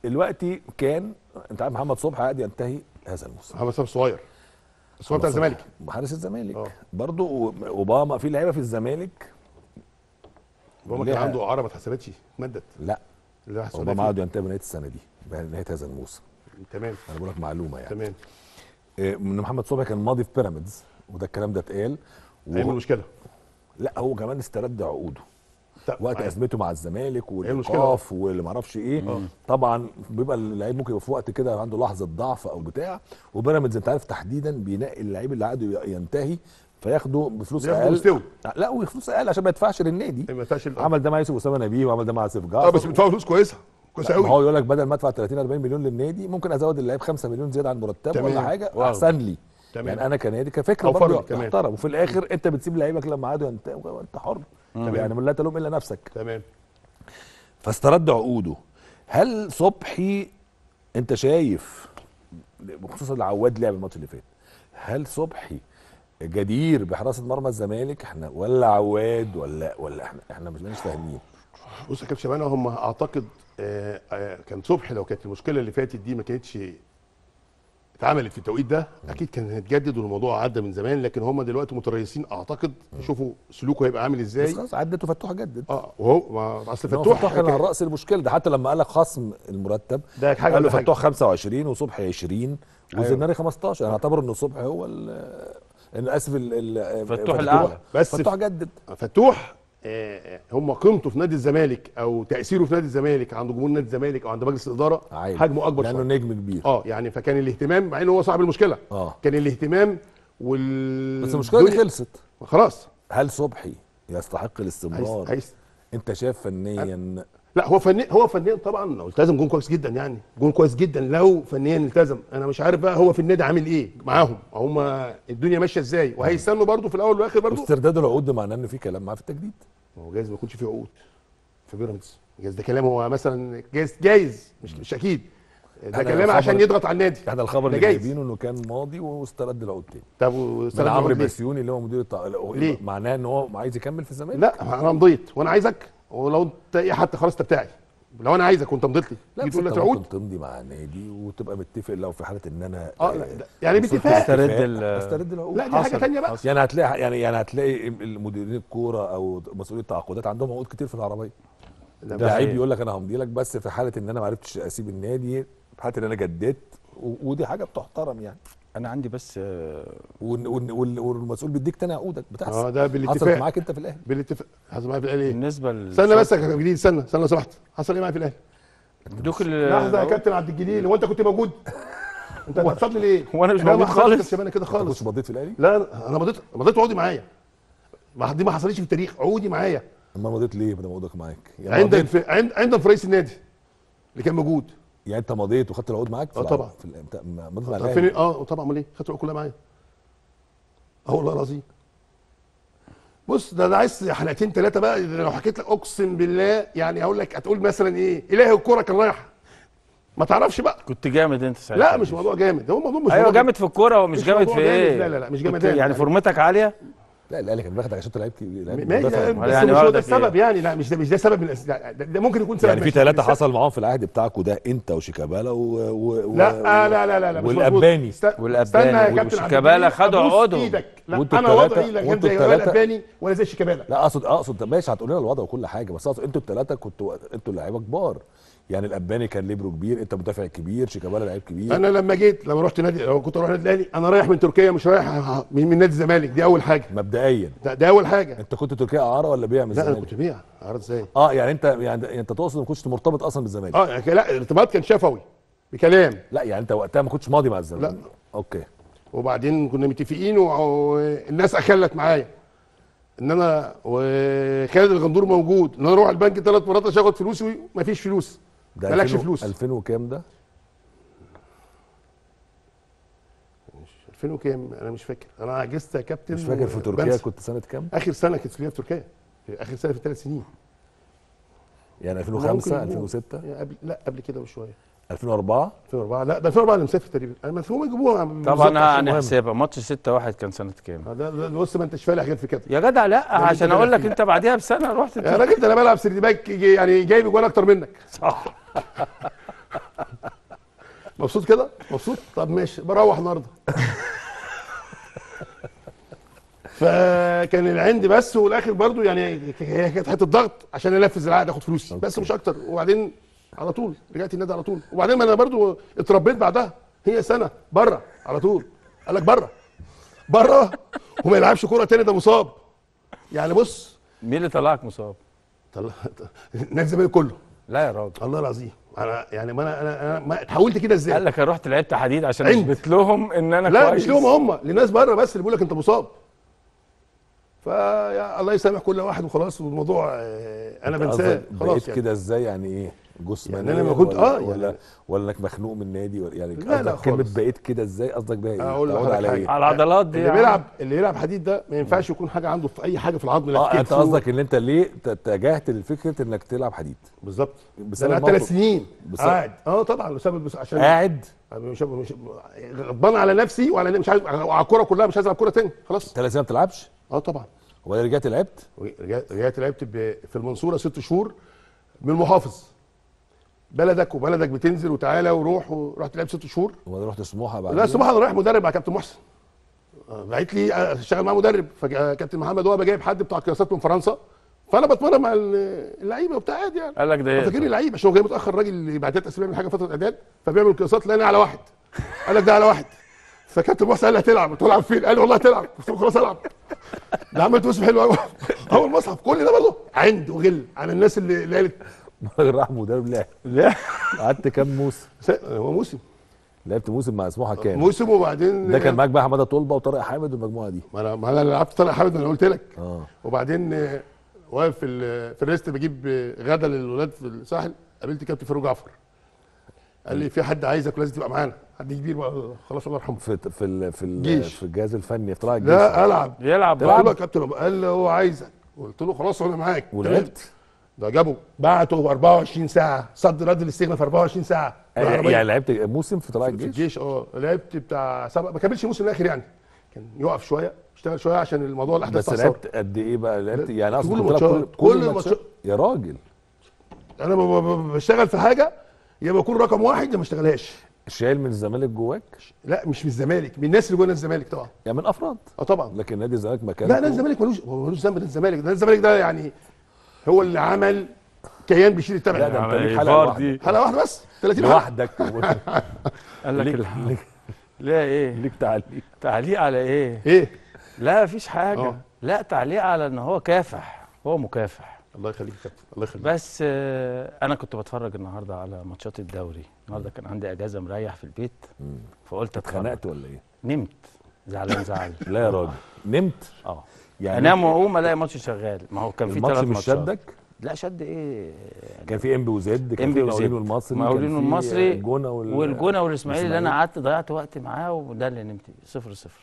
دلوقتي كان انت عارف محمد صبحي قاعد ينتهي هذا الموسم محمد صبحي صغير بس هو بتاع محمد الزمالك صبحي حارس الزمالك اه. برضه اوباما في لعيبه في الزمالك اوباما كان ليها- عنده اعاره ما اتحسبتش اتمدت لا اللي راح اوباما قعدوا ينتهي بنهايه السنه دي بنهايه هذا الموسم تمام انا بقول لك معلومه يعني تمام إيه، ان محمد صبحي كان ماضي في بيراميدز وده الكلام ده اتقال هيعمل وهو- مشكله لا هو كمان استرد عقوده طب، وقت معايا. ازمته مع الزمالك المشكلة. والايقاف واللي ما اعرفش ايه طبعا بيبقى اللعيب ممكن يبقى في وقت كده عنده لحظه ضعف او بتاع وبيراميدز انت عارف تحديدا بينقي اللعيب اللي عقده ينتهي فياخده بفلوس بياخده اقل مستوي. لا وفلوس اقل عشان ما يدفعش للنادي ما ينفعش ال- عمل ده مع يوسف اسامه نبيه وعمل ده مع سيف جعفر اه بس بيدفعوا فلوس كويسه كويسه ما هو قوي يقول لك بدل ما ادفع 30 40 مليون للنادي ممكن ازود اللعيب 5 مليون زياده عن مرتبه تمام. ولا حاجه واو. احسن لي تمام. يعني انا كنادي كفكره أو برضه فرد كمان. محترم وفي الاخر انت بتسيب لعيبك لما عادوا انت انت حر يعني لا تلوم الا نفسك تمام فاسترد عقوده هل صبحي انت شايف بخصوص العواد لعب الماتش اللي فات هل صبحي جدير بحراسه مرمى الزمالك احنا ولا عواد ولا ولا احنا احنا مش مش فاهمين بص يا كابتن شبانه هم اعتقد آه آه كان صبحي لو كانت المشكله اللي فاتت دي ما كانتش اتعملت في التوقيت ده اكيد كان هيتجدد والموضوع عدى من زمان لكن هم دلوقتي متريثين اعتقد يشوفوا سلوكه هيبقى عامل بس ازاي خلاص عدت وفتوح جدد اه وهو ما اصل فتوح فتوح فتوح كان على راس المشكله ده حتى لما قال لك خصم المرتب ده حاجة قال له ولا حاجة. فتوح 25 وصبحي 20 والزناري 15 انا اعتبر ان صبحي هو ال انا اسف ال- ال- فتوح الأعلى. بس فتوح جدد فتوح آه، آه، هم قيمته في نادي الزمالك او تاثيره في نادي الزمالك عند جمهور نادي الزمالك او عند مجلس الاداره عالي. حجمه اكبر لانه شويه نجم كبير اه يعني فكان الاهتمام مع انه هو صاحب المشكله اه كان الاهتمام وال بس المشكله دي الدنيا- خلصت خلاص هل صبحي يستحق الاستمرار عايز عايز انت شايف فنيا لا هو فنيا هو فنيا طبعا لو التزم جون كويس جدا يعني جون كويس جدا لو فنيا التزم انا مش عارف بقى هو في النادي عامل ايه معاهم هم الدنيا ماشيه ازاي وهيستنوا برضه في الاول والاخر برضه واسترداد العقود ده معناه ان في كلام معاه في التجديد هو جايز ما يكونش فيه عقود في بيراميدز جايز ده كلام هو مثلا جايز جايز مش مش اكيد ده أنا كلام الخبر- عشان يضغط على النادي احنا الخبر ده اللي جايز. جايبينه انه كان ماضي واسترد العقود تاني طب من واستلم عمرو العقود ليه؟ بسيوني اللي هو مدير التع... ليه؟ معناه ان هو عايز يكمل في الزمالك لا انا مضيت وانا عايزك ولو انت ايه حتى خلاص انت بتاعي لو انا عايزك وانت مضيت لي لا تيجي بس تقول لي انت عقود ممكن تمضي مع نادي وتبقى متفق لو في حاله ان انا اه لا ده- يعني وصلت باتفاق استرد لاتفاق، ال- استرد العقود لا دي حاجه حصل. ثانيه بقى يعني هتلاقي يعني يعني هتلاقي المديرين الكوره او مسؤولين التعاقدات عندهم عقود كتير في العربيه لا، ده لعيب حقيقي. يقول لك انا همضي لك بس في حاله ان انا ما عرفتش اسيب النادي في حاله ان انا جددت و- ودي حاجه بتحترم يعني انا عندي بس آه، وال- وال- وال- والمسؤول بيديك تاني عقودك بتحصل اه ده حصلت بالاتفاق معاك انت في الاهلي بالاتفاق حصل معايا في الاهلي ايه بالنسبه ل استنى بس يا كابتن جديد استنى استنى لو سمحت حصل ايه معايا في الاهلي دوك ال- لحظه يا كابتن عبد الجليل هو انت كنت موجود انت هتحصل لي ليه هو أنا مش لا، ما موجود حصلش خالص. يا شباب، انا كده انت كنتش خالص مضيت في الاهلي لا انا مضيت مضيت عقودي معايا ما دي ما حصلتش في التاريخ عقودي معايا امال مضيت ليه بدل ما عقودك معاك يعني عند مضيت الف... عند عند في رئيس النادي اللي كان موجود يعني انت مضيت وخدت العقود معاك في اه الع- طبعا. في ال- بتاع- ما- مضيت مع طب الاهلي فين اه طبعا امال ايه خدت العقود كلها معايا اه والله العظيم بص ده انا عايز حلقتين ثلاثه بقى لو حكيت لك اقسم بالله يعني هقول لك هتقول مثلا ايه الهي الكوره كان رايح ما تعرفش بقى كنت جامد انت ساعتها لا مش موضوع جامد هو موضوع مش ايوه موضوع جامد في الكوره ومش مش جامد موضوع في جامد، ايه لا، لا، لا، مش كنت جامدان. يعني فورمتك عاليه لا الاهلي كان بياخدك عشان انت لعيب كبير- لعيب ماشي مدافع. بس يعني مش هو ده واخدك السبب إيه؟ يعني لا مش ده مش ده سبب من الأس... ده, ده ممكن يكون سبب يعني في ماشي. ثلاثة بس- حصل معاهم في العهد بتاعكوا ده انت وشيكابالا و... و... لا و... آه لا لا لا لا مش مظبوط. والأباني. است- والأباني استنى يا كابتن عبد وشيكابالا الجليل، خدوا أبوس عقودهم. ايدك لا وانتوا انا التلاتة- وضعي لا غير وانتوا زي التلاتة- الاباني ولا زي شيكابالا لا اقصد اقصد ماشي هتقول لنا الوضع وكل حاجه بس اقصد انتوا الثلاثه كنتوا انتوا لعيبه كبار يعني الاباني كان ليبرو كبير انت مدافع كبير شيكابالا لعيب كبير انا لما جيت لما رحت نادي لو كنت اروح نادي الاهلي انا رايح من تركيا مش رايح من, من نادي الزمالك دي اول حاجه مبدئيا ده, ده اول حاجه انت كنت تركيا اعاره ولا بيع من لا انا الزمالك كنت بيع عرض ازاي اه يعني انت يعني انت تقصد ما كنتش مرتبط اصلا بالزمالك اه يعني لا الارتباط كان شفوي بكلام لا يعني انت وقتها ما كنتش ماضي مع الزمالك لا. اوكي وبعدين كنا متفقين والناس اخلت معايا ان انا وخالد الغندور موجود ان انا اروح البنك ثلاث مرات عشان اخد فلوسي ومفيش فلوس ده مالكش 2000 فلوس 2000 وكام ده 2000 وكام انا مش فاكر انا عجزت يا كابتن مش فاكر في تركيا بنسى. كنت سنه كام اخر سنه كنت ليا في تركيا في اخر سنه في ثلاث سنين يعني ممكن 2005 يكون- 2006 يعني قبل لا قبل كده بشويه 2004 2004 لا ده 2004 انا مسافر تقريبا انا هم يجيبوها بالظبط طبعا عشان مهم. هنحسبها ماتش 6 1 كان سنه كام آه، ده ده بص ما انتش فالح غير في كده يا جدع لا انت عشان اقول لك فيها. انت بعديها بسنه رحت يا راجل ده انا بلعب سيرد باك يجي- يعني جايب جوان اكتر منك صح مبسوط كده مبسوط طب ماشي بروح النهارده فكان العند بس والاخر برضو يعني هي كانت حته ضغط عشان انفذ العقد اخد فلوسي بس مش اكتر وبعدين على طول رجعت النادي على طول وبعدين ما انا برضو اتربيت بعدها هي سنه بره على طول قال لك بره بره وما يلعبش كوره تاني ده مصاب يعني بص مين اللي طلعك مصاب؟ طلع نادي الزمالك كله لا يا راجل الله العظيم انا يعني ما انا انا, أنا ما اتحولت كده ازاي قال لك انا رحت لعبت حديد عشان عند. اثبت لهم ان انا لا كويس مش لهم هم لناس بره بس اللي بيقول لك انت مصاب فيا الله يسامح كل واحد وخلاص والموضوع آه، انا بنساه قصدك خلاص بقيت يعني. كده ازاي يعني ايه جسمانيا يعني أنا لما كنت- ولا آه، ولا, يعني- ولا انك مخنوق من النادي ولا يعني لا، لا قصدك كلمه خالص. بقيت كده ازاي قصدك بيها ايه أقول تعود لحضرتك على حاجة. ايه على العضلات دي اللي يا عم. بيلعب اللي يلعب حديد ده ما ينفعش يكون حاجه عنده في اي حاجه في العظم لا اه في انت كتفه. قصدك ان انت ليه ت- اتجهت لفكره انك تلعب حديد بالظبط بسبب ده انا الموقف. ثلاث سنين بسبب- قاعد اه طبعا بسبب بس عشان قاعد مش مش غضبان على نفسي وعلى مش عايز على الكوره كلها مش عايز العب كوره تاني خلاص ثلاث سنين ما بتلعبش اه طبعا وبعدين رجعت لعبت رجعت رجعت لعبت ب- في المنصوره ست شهور من المحافظ بلدك وبلدك بتنزل وتعالى وروح ورحت لعبت ست شهور وبعدين رحت سموحه بعد لا صباح انا رايح مدرب مع كابتن محسن آه، بعت لي آه، اشتغل معاه مدرب فكابتن محمد وهبه جايب حد بتاع قياسات من فرنسا فانا بتمرن مع ال- اللعيبه وبتاع عادي يعني قال لك ده فاكرني ايه؟ لعيب عشان هو جاي متاخر الراجل اللي بعد ثلاث اسابيع من حاجه فتره اعداد فبيعمل قياسات لقاني على واحد قال لك ده على واحد فكابتن محسن قال لي هتلعب قلت له العب فين؟ قال لي والله هتلعب قلت له خلاص العب ده عملت موسم حلو قوي اول مصحف كل ده برضه عند وغل على الناس اللي اللي قالت راح مدرب لعب لا قعدت كام موسم س- هو موسم لعبت موسم مع سموحه كام موسم وبعدين ده كان معاك بقى حماده طلبه وطارق حامد والمجموعه دي ما انا ما انا لعبت طارق حامد انا قلت لك اه وبعدين آه، واقف في ال- في الريست بجيب آه، غدا للولاد في الساحل قابلت كابتن فاروق جعفر قال لي في حد عايزك ولازم تبقى معانا حد كبير بقى خلاص الله يرحمه في في ال في ال جيش. في الجهاز الفني في طلائع الجيش لا العب يلعب قلت له يا بقى كابتن قال لي هو عايزك قلت له خلاص انا معاك ولعبت ده جابه بعته 24 ساعه صد رد الاستغنى في 24 سااعه بالعربية. يعني لعبت موسم في طلائع في الجيش الجيش اه لعبت بتاع سبع ما كملش الموسم الاخر يعني كان يقف شويه اشتغل شويه عشان الموضوع الاحداث بس بتاع الثورة. لعبت قد ايه بقى لعبت لا، يعني كل اصلا كنت الماتشات، بتلعب كل الماتشات؟ الماتشات. يا راجل انا ب- ب- ب- بشتغل في حاجه يا بكون رقم واحد يا ما اشتغلهاش شايل من الزمالك جواك لا مش من الزمالك من الناس اللي جوه نادي الزمالك طبعا يعني من افراد اه طبعا لكن نادي الزمالك مكان لا نادي الزمالك ملوش هو ملوش ذنب نادي الزمالك نادي الزمالك ده يعني هو اللي عمل كيان بيشيل لا ده التبع انت عمل ليك إيه؟ حلقه فار دي. لوحدك حلقه واحده بس 30 حلقه لوحدك قال لك ليك الح- ليك, لا ايه؟ ليك تعليق تعليق على ايه؟ ايه لا مفيش حاجه آه. لا تعليق على ان هو كافح هو مكافح الله يخليك يا كابتن الله يخليك بس آه، انا كنت بتفرج النهارده على ماتشات الدوري النهارده كان عندي اجازه مريح في البيت فقلت اتخنقت اتخنقت ولا ايه؟ نمت زعلان زعل لا يا راجل نمت اه يعني انام واقوم الاقي ماتش شغال ما هو كان في الماتش ثلاث مش ماتشات شدك لا شد ايه كان في انبي وزد كان إنبي في المقاولين وزد. والمصري المقاولين كان في والمصري الجونه وال... والجونه والاسماعيلي اللي انا والإسماعيلي. قعدت ضيعت وقت معاه وده اللي نمت صفر صفر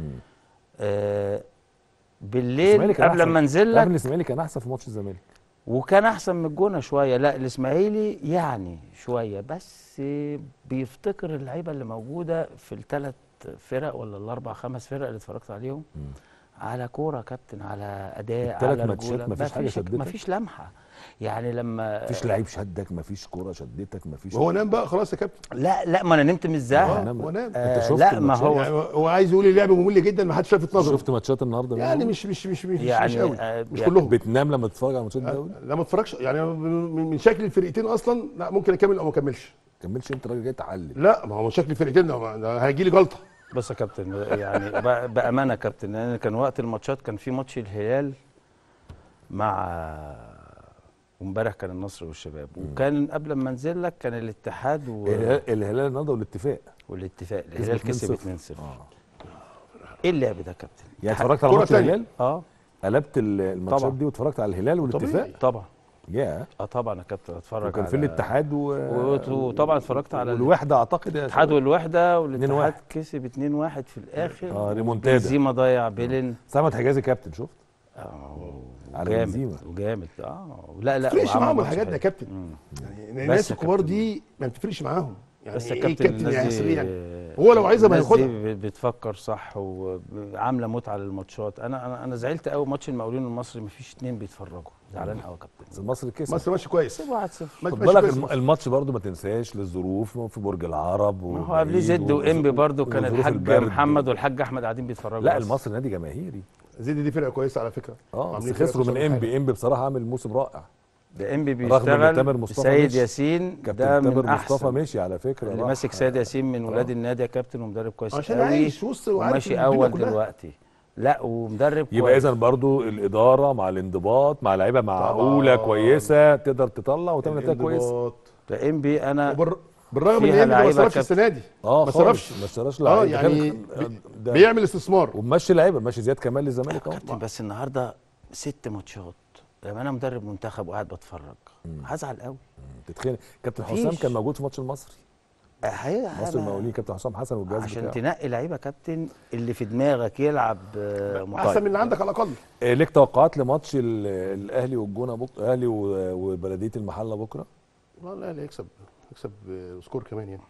آه بالليل الإسماعيلي كان قبل أحسن. ما انزل تعرف لك ان الاسماعيلي كان احسن في ماتش الزمالك وكان احسن من الجونه شويه لا الاسماعيلي يعني شويه بس بيفتكر اللعيبه اللي موجوده في الثلاث فرق ولا الاربع خمس فرق اللي اتفرجت عليهم على كوره كابتن على اداء التلات على ماتشات رجولة. مفيش حاجة شدتك؟ مفيش لمحه يعني لما مفيش لعيب شدك مفيش كوره شدتك مفيش وهو نام بقى خلاص يا كابتن لا لا ما انا نمت من اه الزهق نام. هو نام آه انت شفت لا ما الماتشات؟ هو يعني هو عايز يقول اللعب ممل جدا ما حدش لافت نظره شفت ماتشات النهارده يعني منهم؟ مش مش مش مش, يعني، مش قوي آه، مش يعني كلهم بتنام لما تتفرج على ماتشات الدوري؟ لا ما اتفرجش يعني من من شكل الفرقتين اصلا لا ممكن اكمل او ما اكملش كملش انت راجل جاي تعلم لا ما هو من شكل الفرقتين ده- ده هيجي لي جلطه بص يا كابتن يعني ب- بامانه يا كابتن لان كان وقت الماتشات كان في ماتش الهلال مع وامبارح كان النصر والشباب وكان قبل ما انزل لك كان الاتحاد و... الهلال الهلال النهارده والاتفاق والاتفاق الهلال كسب 2-0. 2-0 اه ايه اللعب ده يا كابتن؟ يعني اتفرجت على كرة ماتش تانية. الهلال اه قلبت ال- الماتشات طبعا. دي واتفرجت على الهلال والاتفاق طبيعي. طبعا يا اه طبعا يا كابتن اتفرج وكان على في الاتحاد و... و- وطبعا اتفرجت على والوحده اعتقد يا الاتحاد شباب. والوحده والاتحاد 2-1. كسب 2-1 في الاخر اه ريمونتادا بنزيما ضيع بيلين سامت حجازي كابتن شفت اه على وجامد بنزيما. وجامد اه لا لا ما بتفرقش وعمل معاهم ماتش الحاجات دي يا حلو. كابتن مم. يعني بس الناس يا الكبار كابتن. دي ما بتفرقش معاهم يعني بس يا ايه كابتن كابتن الناس يحسب دي ايه يعني هو لو عايزها ما الناس ياخدها. دي ب- بتفكر صح وعامله متعه للماتشات انا انا انا زعلت قوي ماتش المقاولين المصري مفيش اتنين بيتفرجوا زعلان قوي يا بس كابتن المصري كسب مصر ماشي كويس سيبوا 1-0 ما- خد ماشي بالك كويس الم- مصر. الماتش برضو ما تنساش للظروف في برج العرب ما هو قبليه زد وبعيد وانبي وظ- برضو كان وظروف الحاج البرد. محمد والحاج احمد قاعدين بيتفرجوا لا بس. المصري نادي جماهيري زيد دي فرقه كويسه على فكره اه عاملين بس فرقة خسروا من كويسة انبي انبي بصراحه عامل موسم رائع ده انبي رغم إن بيشتغل تامر مصطفى سيد مشي. ياسين ده كابتن من تامر مصطفى احسن مشي على فكره اللي راح- ماسك سيد ياسين من ولاد آه. النادي يا كابتن ومدرب كويس عشان قوي عايش وسط وعارف وماشي الدنيا اول كلها. دلوقتي لا ومدرب يبقى كويس اذا برضو الاداره مع الانضباط مع لعيبه معقوله طبعاً. كويسه تقدر تطلع وتعمل نتائج كويسه الانضباط. ده انبي انا وبر... بالرغم ان فيها انبي ما لعيبة صرفش كابتن. السنه دي اه ما خالص، صرفش ما اشتراش اه لعيبه يعني كان- ده- بيعمل استثمار ومشي لعيبه ماشي زياد كمال للزمالك اهو كابتن بس النهارده ست ماتشات لما انا مدرب منتخب وقاعد بتفرج هزعل قوي تتخيل كابتن مفيش. حسام كان موجود في ماتش المصري هي مصر المقاولين كابتن حسام حسن والجهاز عشان بتاعه تنقي لعيبه كابتن اللي في دماغك يلعب آه، احسن مقايض. من اللي عندك على الاقل آه، ليك توقعات لماتش ال- الاهلي والجونه بكره الاهلي و- وبلديه المحله بكره والله الاهلي يكسب يكسب سكور كمان يعني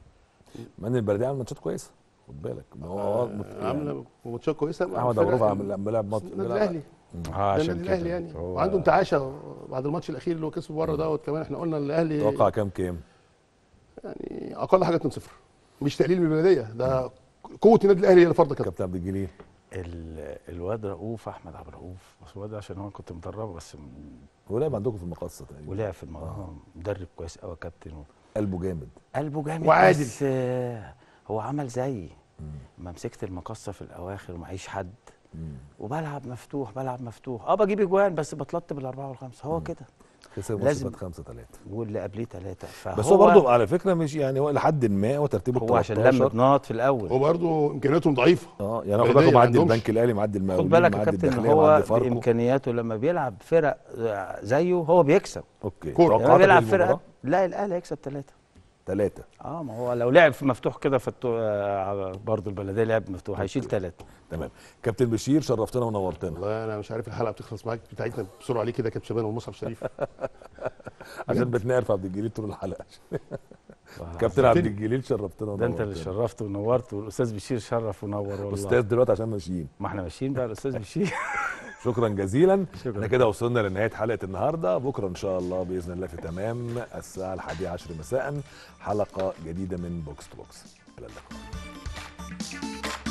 مع ان البلديه عامل ماتشات كويسه خد بالك ما هو مت- يعني عامله ماتشات كويسه مع احمد فرق ابو رفع عامل بيلعب ماتش النادي بيلعب- الاهلي اه ده عشان النادي كده الاهلي يعني هو- وعنده انتعاشه بعد الماتش الاخير اللي هو كسبه بره دوت كمان احنا قلنا الاهلي توقع كام كام يعني اقل حاجه 2-0 مش تقليل من البلديه ده قوه النادي الاهلي هي اللي فرضه كده كابتن عبد الجليل ال- الواد رؤوف احمد عبد الرؤوف بس الواد ده عشان هو كنت مدربه بس م- هو لعب عندكم في المقصه تقريبا ولعب في الموضوع مدرب كويس قوي يا كابتن قلبه جامد قلبه جامد وعادل. بس آه، هو عمل زيي ما مسكت المقصه في الاواخر ومعيش حد مم. وبلعب مفتوح بلعب مفتوح اه بجيب اجوان بس بتلط بالاربعه والخمسه هو كده خسر لازم- ماتش 5 3 واللي قبليه ثلاثه فهو بس هو برضه على فكره مش يعني هو لحد ما هو ترتيبه هو عشان 13. لم بنقط في الاول وبرده امكانياتهم ضعيفه اه يعني خد بلدية بالك ما معدي عندهمش. البنك الاهلي معدي خد المقاولين بالك يا معدي كابتن الداخليه هو معدي فاركو بامكانياته لما بيلعب فرق آه، زيه هو بيكسب اوكي كورة. لما توقعاتك بيلعب للمباراة؟ فرقه لا الاهلي هيكسب ثلاثه ثلاثة اه ما هو لو لعب في مفتوح كده فتو... آه برضه البلديه لعب مفتوح هيشيل ثلاثه تمام كابتن بشير شرفتنا ونورتنا والله انا مش عارف الحلقه بتخلص معاك بتاعتنا بسرعه ليه كده كابتن شبان ومصعب شريف عشان بتنقر في عبد الجليل طول الحلقه كابتن عبد الجليل شرفتنا ده انت اللي ونورتنا شرفت ونورت والاستاذ بشير شرف ونور والله استاذ دلوقتي عشان ماشيين ما احنا ماشيين بقى الاستاذ بشير شكرا جزيلا شكراً. احنا كده وصلنا لنهايه حلقه النهارده بكره ان شاء الله باذن الله في تمام الساعه الحادية عشر مساء حلقه جديده من بوكس تو بوكس الى اللقاء